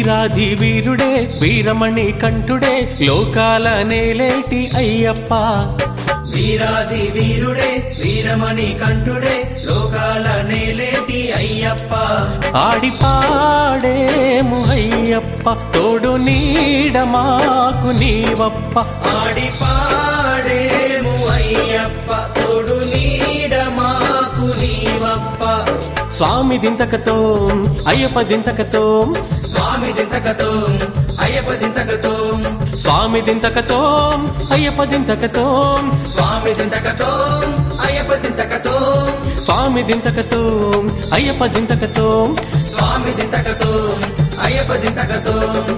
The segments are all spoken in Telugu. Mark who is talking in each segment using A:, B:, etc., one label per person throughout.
A: వీరాధి వీరుడే వీరమణి కంఠుడే లోకాల నేలేటి అయ్యప్ప
B: వీరాది వీరుడే వీరమణి కంఠుడే లోకాల నేలేటి అయ్యప్ప
A: ఆడి పాడేము అయ్యప్ప తోడు నీడ మాకు నీవప్ప
B: ఆడి పాడేము అయ్యప్ప తోడు నీడ మాకు నీవప్ప
A: స్వామి దింతకతో అయ్యప్ప దింతకతో
B: స్వామి దింతకతో అయ్యప్ప దింతకతో
A: స్వామి దింతకతో అయ్యప్ప దింతకతో
B: స్వామి దింతకతో అయ్యప్ప దింతకతో
A: స్వామి దింతకతో అయ్యప్ప దింతకతో
B: స్వామి దింతకతో అయ్యప్ప దింతకతో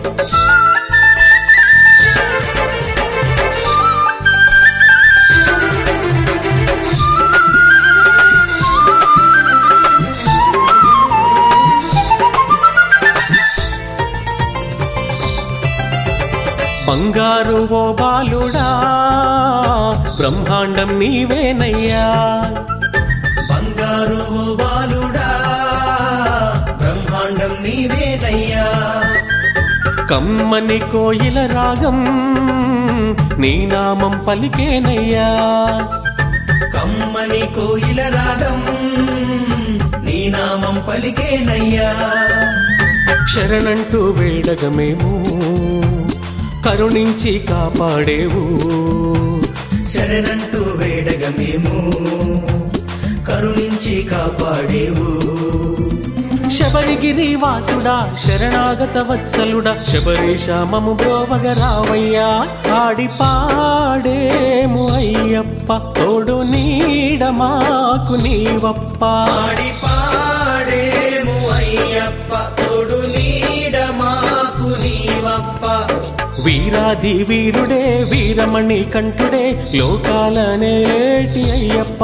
A: బంగారు ఓ బాలుడా బ్రహ్మాండం నీవేనయ్యా
B: బంగారు ఓ బాలుడా బ్రహ్మాండం నీవేనయ్యా
A: కమ్మని కోయిల రాగం నీ నామం పలికేనయ్యా
B: కమ్మని కోయిల రాగం నీ నామం పలికేనయ్యా
A: శరణంటూ వేడగమేము కరుణించి కాపాడేవు
B: శరణంటూ వేడగ మేము కరుణించి కాపాడేవు
A: శబరిగిరి వాసుడా శరణాగత వత్సలుడా శబరీష మము బ్రోవగ రావయ్యా ఆడి పాడేము అయ్యప్ప తోడు నీడ మాకు నీవప్ప
B: ఆడి పాడేము అయ్యప్ప తోడు నీడ మాకు నీవప్ప
A: వీరాది వీరుడే వీరమణి కంఠుడే లోకాల నేటి అయ్యప్ప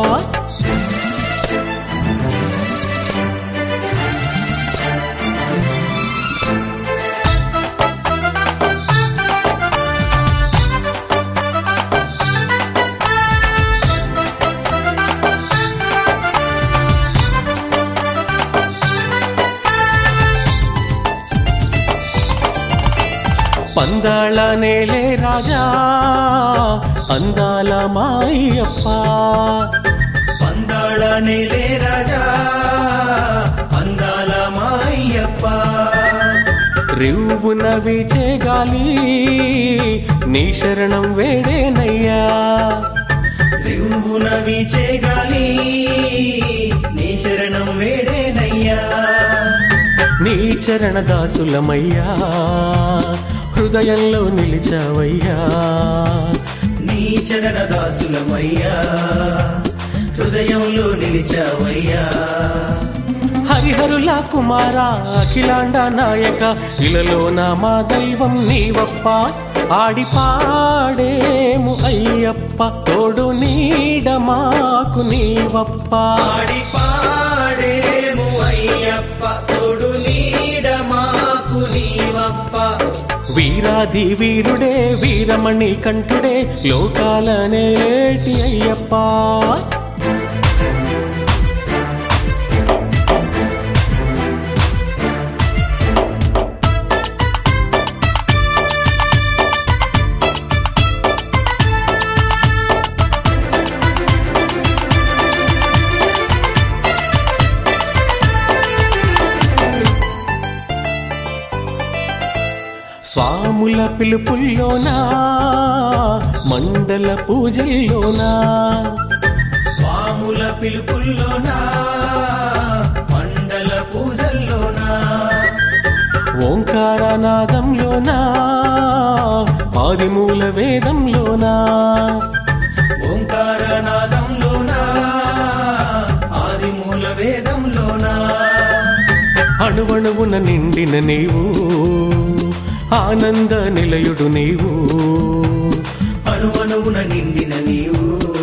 A: పందాళ నేలే రాజా అందాల మాయప్ప
B: పందాళ నేలే రాజా అందాల మాయ్యప్ప
A: రివ్వున వీచే గాలి నీ శరణం వేడేనయ్యా
B: రివ్వున వీచే గాలి నీ శరణం వేడేనయ్యా
A: నీ చరణ దాసులమయ్యా హృదయంలో నిలిచావయ్యా
B: నీ చరణ దాసులమయ్యా హృదయంలో నిలిచావయ్యా
A: హరిహరుల కుమార అఖిలాండ నాయక ఇలలో నా మా దైవం నీవప్ప ఆడి పాడేము అయ్యప్ప తోడు నీడ మాకు నీవప్ప
B: ఆడి పాడేము అయ్యప్ప తోడు నీడ మాకు నీవప్ప
A: వీరాది వీరుడే వీరమణి కంఠుడే లోకాల నేటి అయ్యప్ప స్వాముల పిలుపుల్లోనా మండల పూజల్లోనా
B: స్వాముల పిలుపుల్లోనా మండల పూజల్లోనా
A: ఓంకారనాదంలోనా ఆదిమూల వేదంలోనా
B: ఓంకారనాదంలోనా ఆదిమూల వేదంలోనా
A: అణువణువున నిండిన నీవు ఆనంద నిలయుడు నీవు
B: అణువణువున నిండిన నీవు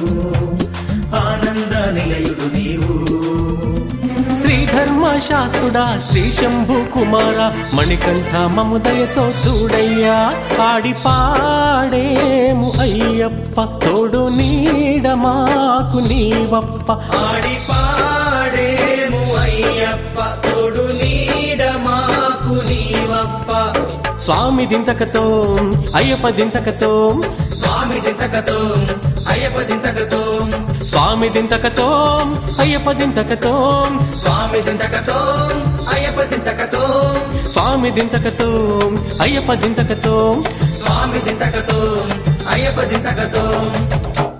B: ఆనంద నిలయుడు నీవు
A: శ్రీధర్మ శాస్త్రుడా శ్రీ శంభు కుమార మణికంఠ మముదయతో చూడయ్యా ఆడి పాడేము అయ్యప్ప తోడు నీడ మాకు నీవప్ప
B: ఆడి పాడేము అయ్యప్ప తోడు నీడ మాకు నీవప్ప అయ్యప్ప
A: స్వామి దింతకతో అయ్యప్ప దింతకతో
B: స్వామి దింతకతో అయ్యప్ప దింతకతో
A: స్వామి దింతకతో అయ్యప్ప దింతకతో
B: స్వామి దింతకతో అయ్యప్ప దింతకతో
A: స్వామి దింతకతో అయ్యప్ప దింతకతో
B: స్వామి దింతకతో అయ్యప్ప దింతకతో